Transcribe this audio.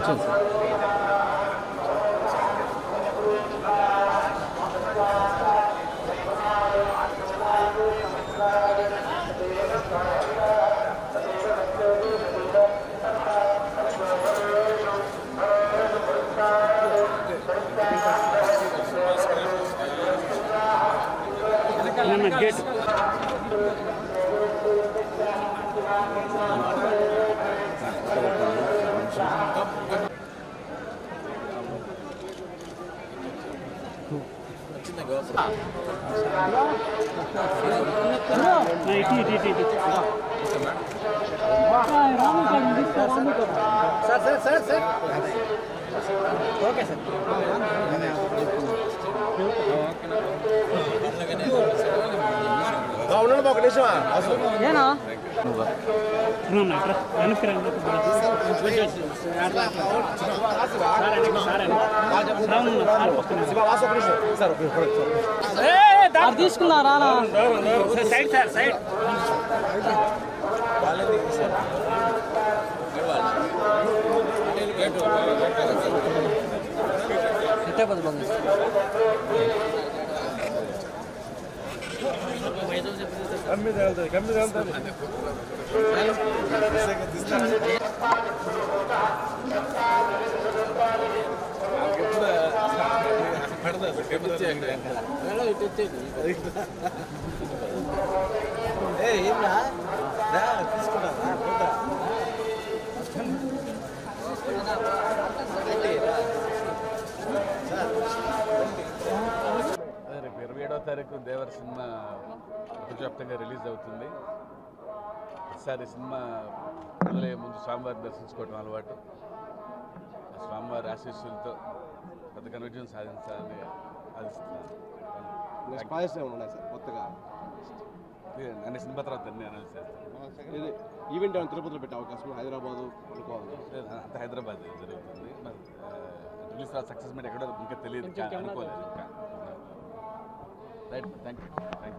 వచ్చాను సార్ ನನ್ನ ಗೇಟ್ ఇటు ఇటు ఇటు ఇటు sir sir sir sir okay sir ఉండండి ఒక నిమిషమా రానా ఇట్రా వెనక్కి రండి శివాస్ ఒక నిమిషం సార్ ఒక నిమిషం తీసుకున్నా రానా సైడ్ సార్ సైడ్ కమ్మి తేలుతుంది కమ్మి తేలుతుంది అదే రేపు ఇరవై ఏడవ తారీఖు దేవర సినిమా ప్రపంచవ్యాప్తంగా రిలీజ్ అవుతుంది ఈసారి సినిమా మొదలయ్యే ముందు స్వామివారిని దర్శించుకోవడం అలవాటు ఆ స్వామివారి ఆశీస్సులతో పెద్ద కన్వర్జన్ సాధించాలని ఆశిస్తున్నాను స్పాయిస్ ఏమైనా ఉన్నాయి సార్ కొత్తగా ఇది అన్ని సినిమా తర్వాత అన్ని అనౌన్స్ చేస్తాను ఇది ఈవెంట్ ఏమైనా తిరుపతిలో పెట్టే అవకాశం హైదరాబాదు అనుకోవాలి అంత హైదరాబాద్ జరుగుతుంది మరి రిలీజ్ తర్వాత సక్సెస్ మీట్ ఎక్కడో ఇంకా తెలియదు ఇంకా అనుకోలేదు ఇంకా right thank you thank you